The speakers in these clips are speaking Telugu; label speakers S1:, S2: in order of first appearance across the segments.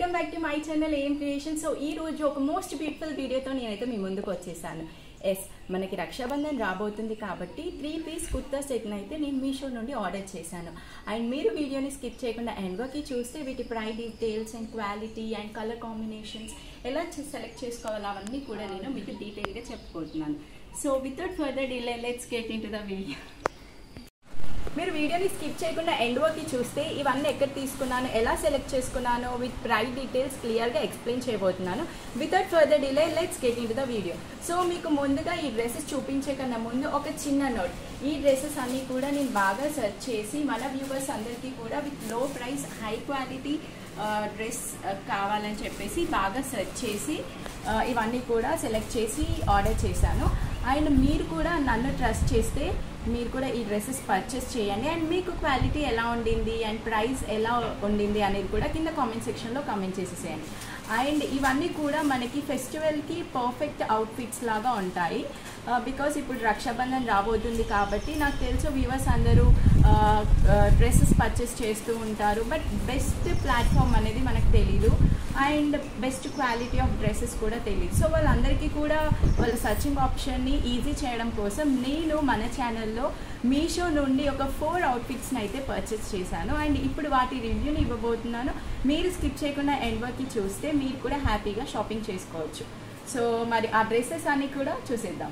S1: welcome back to my channel M creation so ఈ రోజు ఒక మోస్ట్ బ్యూటిఫుల్ వీడియోతో నేనైతే మీ ముందుకు వచ్చేసాను ఎస్ మనకి రక్షాబంధన్ రాబోతుంది కాబట్టి త్రీ పీస్ కుర్తా సెట్ని అయితే నేను మీషో నుండి ఆర్డర్ చేశాను అండ్ మీరు వీడియోని స్కిప్ చేయకుండా ఎండ్ వరకు చూస్తే వీటి price details and quality and colour combinations ఎలా సెలెక్ట్ చేసుకోవాలి అవన్నీ కూడా నేను మీకు డీటెయిల్గా చెప్పుకుంటున్నాను so without further delay let's get in to the video మీరు వీడియోని స్కిప్ చేయకుండా ఎండ్ వరకు చూస్తే ఇవన్నీ ఎక్కడ తీసుకున్నాను ఎలా సెలెక్ట్ చేసుకున్నాను విత్ ప్రైస్ డీటెయిల్స్ క్లియర్గా ఎక్స్ప్లెయిన్ చేయబోతున్నాను without further delay let's get in the video so మీకు ముందుగా ఈ డ్రెస్సెస్ చూపించే కన్నా ముందు ఒక చిన్న నోట్ ఈ డ్రెస్సెస్ అన్నీ కూడా నేను బాగా సెర్చ్ చేసి మన వ్యూవర్స్ అందరికీ కూడా విత్ లో ప్రైస్ హై క్వాలిటీ డ్రెస్ కావాలని చెప్పేసి బాగా సెర్చ్ చేసి ఇవన్నీ కూడా సెలెక్ట్ చేసి ఆర్డర్ చేశాను అండ్ మీరు కూడా నన్ను ట్రస్ట్ చేస్తే మీరు కూడా ఈ డ్రెస్సెస్ పర్చేస్ చేయండి అండ్ మీకు క్వాలిటీ ఎలా ఉండింది అండ్ ప్రైస్ ఎలా ఉండింది అనేది కూడా కింద కామెంట్ సెక్షన్లో కామెంట్ చేసేసేయండి అండ్ ఇవన్నీ కూడా మనకి ఫెస్టివల్కి పర్ఫెక్ట్ అవుట్ఫిట్స్ లాగా ఉంటాయి బికాస్ ఇప్పుడు రక్షాబంధన్ రాబోతుంది కాబట్టి నాకు తెలుసు వ్యూవర్స్ అందరూ డ్రెస్సెస్ పర్చేస్ చేస్తూ ఉంటారు బట్ బెస్ట్ ప్లాట్ఫామ్ అనేది మనకు తెలీదు and best quality of dresses కూడా తెలియదు సో వాళ్ళందరికీ కూడా వాళ్ళ సర్చింగ్ ఆప్షన్ని ఈజీ చేయడం కోసం నేను మన ఛానల్లో మీషో నుండి ఒక ఫోర్ అవుట్ఫిట్స్ని అయితే పర్చేస్ చేశాను అండ్ ఇప్పుడు వాటి రివ్యూని ఇవ్వబోతున్నాను మీరు స్కిప్ చేయకుండా ఎండ్ వరకు చూస్తే మీరు కూడా హ్యాపీగా షాపింగ్ చేసుకోవచ్చు సో మరి ఆ డ్రెస్సెస్ అన్ని కూడా చూసేద్దాం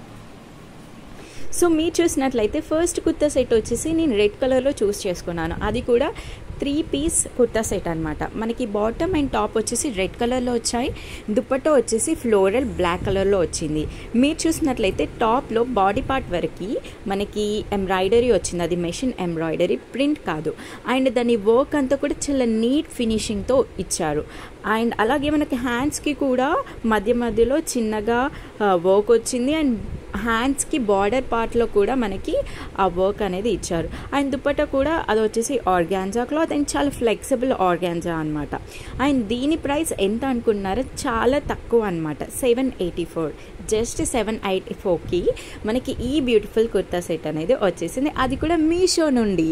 S2: సో మీరు చూసినట్లయితే ఫస్ట్ కుర్తా సెట్ వచ్చేసి నేను రెడ్ కలర్లో చూస్ చేసుకున్నాను అది కూడా త్రీ పీస్ కుర్తా సెట్ అనమాట మనకి బాటమ్ అండ్ టాప్ వచ్చేసి రెడ్ కలర్లో వచ్చాయి దుప్పట్టో వచ్చేసి ఫ్లోరల్ బ్లాక్ కలర్లో వచ్చింది మీరు చూసినట్లయితే టాప్లో బాడీ పార్ట్ వరకు మనకి ఎంబ్రాయిడరీ వచ్చింది అది మెషిన్ ఎంబ్రాయిడరీ ప్రింట్ కాదు అండ్ దాని వర్క్ అంతా కూడా చాలా నీట్ ఫినిషింగ్తో ఇచ్చారు అండ్ అలాగే మనకి హ్యాండ్స్కి కూడా మధ్య మధ్యలో చిన్నగా వర్క్ వచ్చింది అండ్ హ్యాండ్స్కి బార్డర్ పార్ట్లో కూడా మనకి ఆ వర్క్ అనేది ఇచ్చారు అండ్ దుప్పట కూడా అది వచ్చేసి ఆర్గాన్జా క్లాత్ అండ్ చాలా ఫ్లెక్సిబుల్ ఆర్గాన్జా అనమాట అండ్ దీని ప్రైస్ ఎంత అనుకున్నారో చాలా తక్కువ అనమాట seven eighty four just seven eighty ఫోర్కి మనకి ఈ బ్యూటిఫుల్ కుర్తా సెట్ అనేది వచ్చేసింది అది కూడా మీషో నుండి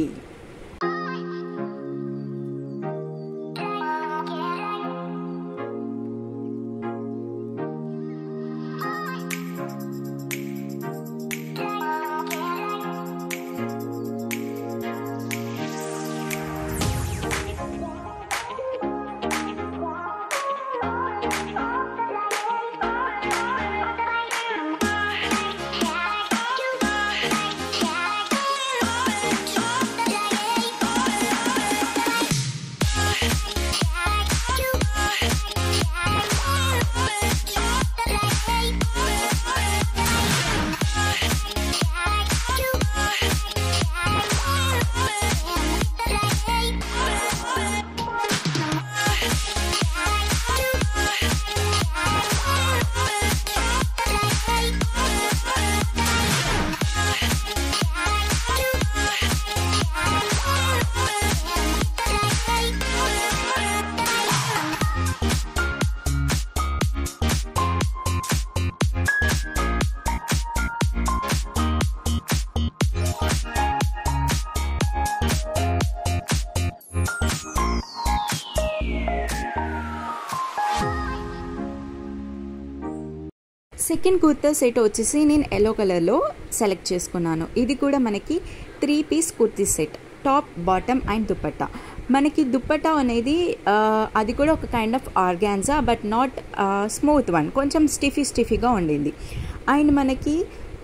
S2: సెకండ్ కుర్తా సెట్ వచ్చేసి నేను ఎల్లో కలర్లో సెలెక్ట్ చేసుకున్నాను ఇది కూడా మనకి three piece kurti set top bottom and dupatta మనకి దుప్పట్టా అనేది అది కూడా ఒక kind of organza but not smooth one కొంచెం స్టిఫీ స్టిఫీగా ఉండింది అండ్ మనకి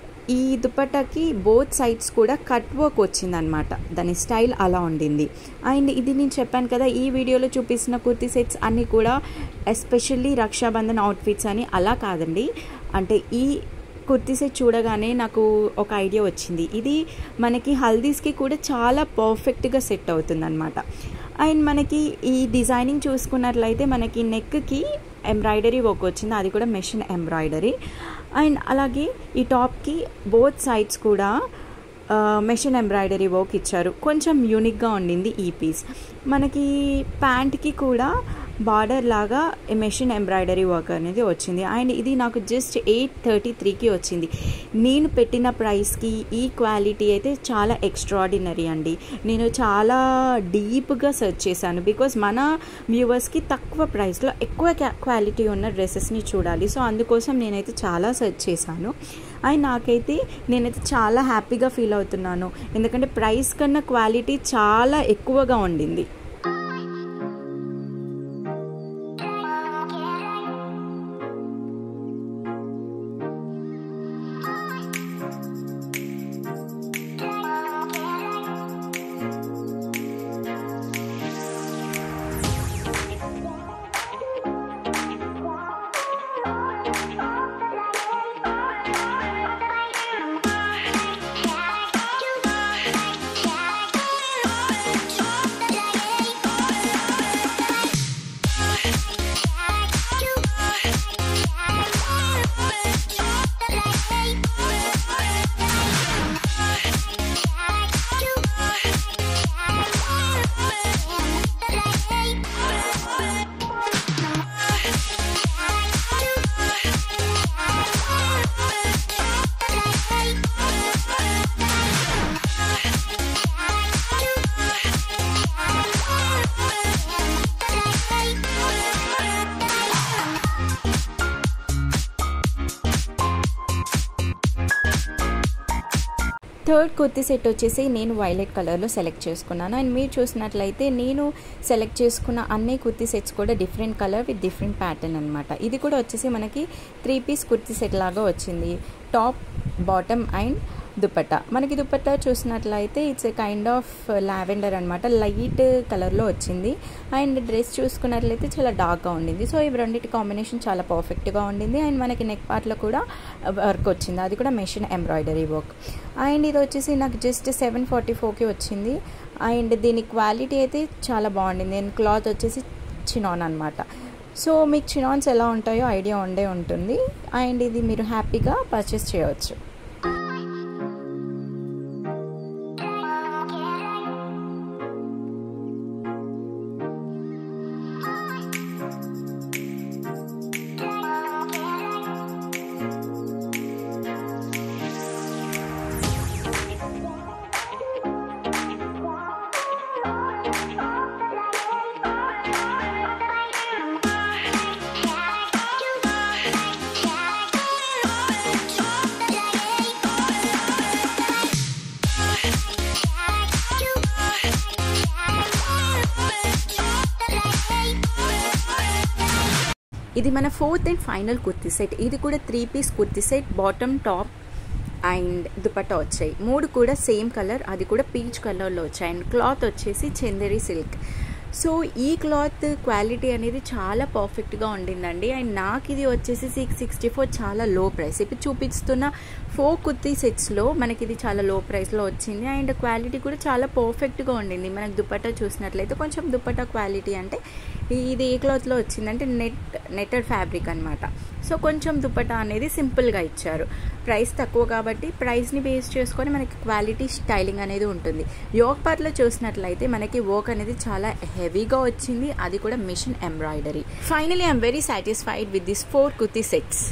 S2: ఈ దుపట్టాకి బోత్ సైడ్స్ కూడా కట్ వర్క్ వచ్చిందనమాట దాని స్టైల్ అలా ఉండింది అండ్ ఇది నేను చెప్పాను కదా ఈ వీడియోలో చూపిస్తున్న కుర్తీ సెట్స్ అన్నీ కూడా ఎస్పెషల్లీ రక్షాబంధన్ అవుట్ఫిట్స్ అని అలా కాదండి అంటే ఈ కుర్తీ సెట్ చూడగానే నాకు ఒక ఐడియా వచ్చింది ఇది మనకి హల్దీస్కి కూడా చాలా పర్ఫెక్ట్గా సెట్ అవుతుంది అనమాట అండ్ మనకి ఈ డిజైనింగ్ చూసుకున్నట్లయితే మనకి నెక్కి ఎంబ్రాయిడరీ వర్క్ వచ్చింది అది కూడా మెషిన్ ఎంబ్రాయిడరీ అండ్ అలాగే ఈ టాప్కి బోత్ సైడ్స్ కూడా మెషిన్ ఎంబ్రాయిడరీ వర్క్ ఇచ్చారు కొంచెం యూనిక్గా ఉండింది ఈ పీస్ మనకి ప్యాంట్కి కూడా బార్డర్ లాగా మెషిన్ ఎంబ్రాయిడరీ వర్క్ అనేది వచ్చింది అండ్ ఇది నాకు జస్ట్ ఎయిట్ థర్టీ త్రీకి వచ్చింది నేను పెట్టిన ప్రైస్కి ఈ క్వాలిటీ అయితే చాలా ఎక్స్ట్రాడినరీ అండి నేను చాలా డీప్గా సెర్చ్ చేశాను బికాజ్ మన వ్యూవర్స్కి తక్కువ ప్రైస్లో ఎక్కువ క్వాలిటీ ఉన్న డ్రెస్సెస్ని చూడాలి సో అందుకోసం నేనైతే చాలా సెర్చ్ చేశాను అండ్ నాకైతే నేనైతే చాలా హ్యాపీగా ఫీల్ అవుతున్నాను ఎందుకంటే ప్రైస్ కన్నా క్వాలిటీ చాలా ఎక్కువగా ఉండింది థర్డ్ కుర్తీ సెట్ వచ్చేసి నేను వైలెట్ కలర్లో సెలెక్ట్ చేసుకున్నాను అండ్ మీరు చూసినట్లయితే నేను సెలెక్ట్ చేసుకున్న అన్ని కుర్తీ సెట్స్ కూడా different colour with different pattern అనమాట ఇది కూడా వచ్చేసి మనకి త్రీ పీస్ కుర్తీ సెట్ లాగా వచ్చింది టాప్ బాటమ్ అండ్ దుపట్టా మనకి దుపట్టా చూసినట్లయితే it's a kind of lavender అనమాట లైట్ కలర్లో వచ్చింది అండ్ డ్రెస్ చూసుకున్నట్లయితే చాలా డార్క్గా ఉండింది సో ఇవి రెండింటి కాంబినేషన్ చాలా పర్ఫెక్ట్గా ఉండింది అండ్ మనకి నెక్ పార్ట్లో కూడా వర్క్ వచ్చింది అది కూడా మెషిన్ ఎంబ్రాయిడరీ వర్క్ అండ్ ఇది వచ్చేసి నాకు జస్ట్ సెవెన్ ఫార్టీ ఫోర్కి వచ్చింది అండ్ దీని క్వాలిటీ అయితే చాలా బాగుండింది అండ్ క్లాత్ వచ్చేసి చినాన్ అనమాట సో మీకు చినాన్స్ ఎలా ఉంటాయో ఐడియా ఉండే ఉంటుంది అండ్ ఇది మీరు హ్యాపీగా పర్చేస్ చేయవచ్చు ఇది మన fourth and final kurti set ఇది కూడా three piece kurti set bottom top and dupatta వచ్చాయి మూడు కూడా సేమ్ కలర్ అది కూడా పీచ్ కలర్లో వచ్చాయి అండ్ క్లాత్ వచ్చేసి చందేరి సిల్క్ సో ఈ క్లాత్ క్వాలిటీ అనేది చాలా పర్ఫెక్ట్గా ఉండిందండి అండ్ నాకు ఇది వచ్చేసి సిక్స్ సిక్స్టీ ఫోర్ చాలా లో ప్రైస్ ఇప్పుడు చూపిస్తున్న ఫోర్ కుర్తీ సెట్స్లో మనకి ఇది చాలా లో ప్రైస్లో వచ్చింది అండ్ క్వాలిటీ కూడా చాలా పర్ఫెక్ట్గా ఉండింది మనకు దుపట్టా చూసినట్లయితే కొంచెం దుపట్టా క్వాలిటీ అంటే ఇది ఏ క్లాత్లో వచ్చిందంటే నెట్ నెట్టెడ్ ఫ్యాబ్రిక్ అనమాట సో కొంచెం దుపట్టా అనేది సింపుల్గా ఇచ్చారు ప్రైస్ తక్కువ కాబట్టి ప్రైస్ని బేస్ చేసుకొని మనకి క్వాలిటీ స్టైలింగ్ అనేది ఉంటుంది యోగ్ పార్ట్లో చూసినట్లయితే మనకి వర్క్ అనేది చాలా హెవీగా వచ్చింది అది కూడా machine embroidery finally I'm very satisfied with this four kurti sets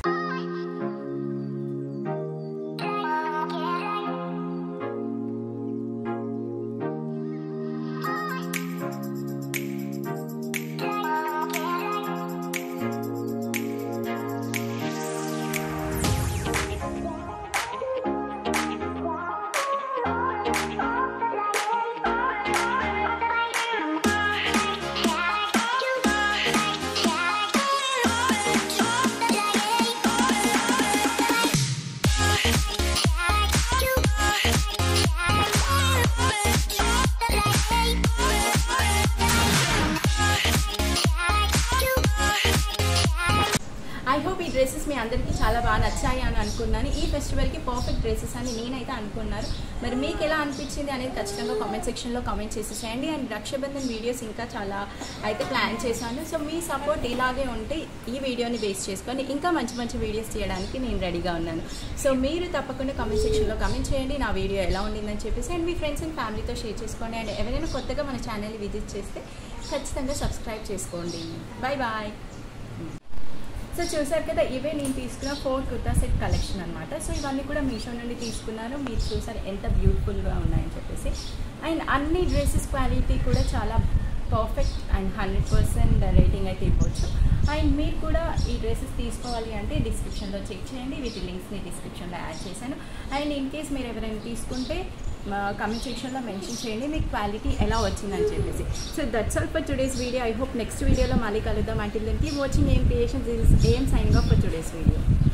S1: అందరికీ చాలా బాగా నచ్చాయి అని అనుకున్నాను ఈ ఫెస్టివల్కి పర్ఫెక్ట్ డ్రెస్సెస్ అని నేనైతే అనుకున్నారు మరి మీకు ఎలా అనిపించింది అనేది ఖచ్చితంగా కామెంట్ సెక్షన్లో కామెంట్ చేసేసేయండి అండ్ రక్షాబంధన్ వీడియోస్ ఇంకా చాలా అయితే ప్లాన్ చేశాను సో మీ సపోర్ట్ ఇలాగే ఉంటే ఈ వీడియోని బేస్ చేసుకొని ఇంకా మంచి మంచి వీడియోస్ చేయడానికి నేను రెడీగా ఉన్నాను సో మీరు తప్పకుండా కామెంట్ సెక్షన్లో కామెంట్ చేయండి నా వీడియో ఎలా ఉండిందని చెప్పేసి అండ్ మీ ఫ్రెండ్స్ అండ్ ఫ్యామిలీతో షేర్ చేసుకోండి అండ్ ఎవరైనా కొత్తగా మన ఛానల్ని విజిట్ చేస్తే ఖచ్చితంగా సబ్స్క్రైబ్ చేసుకోండి బాయ్ బాయ్ సో చూసారు కదా ఇవే నేను తీసుకున్న ఫోర్ కుర్తా సెట్ కలెక్షన్ అనమాట సో ఇవన్నీ కూడా మీషో నుండి తీసుకున్నాను మీరు చూసారు ఎంత బ్యూటిఫుల్గా ఉన్నాయని చెప్పేసి అండ్ అన్ని డ్రెస్సెస్ క్వాలిటీ కూడా చాలా perfect and hundred percent rating అయితే ఇవ్వచ్చు అండ్ మీరు కూడా ఈ డ్రెస్సెస్ తీసుకోవాలి అంటే డిస్క్రిప్షన్లో చెక్ చేయండి వీటి లింక్స్ని డిస్క్రిప్షన్లో యాడ్ చేశాను అండ్ ఇన్ కేస్ మీరు ఎవరైనా తీసుకుంటే కమెంట్ సెక్షన్లో మెన్షన్ చేయండి మీకు క్వాలిటీ ఎలా వచ్చిందని చెప్పేసి so that's all for today's video I hope next వీడియోలో మళ్ళీ కలుద్దాం అంటే దీనికి watching M creations am sign off for today's video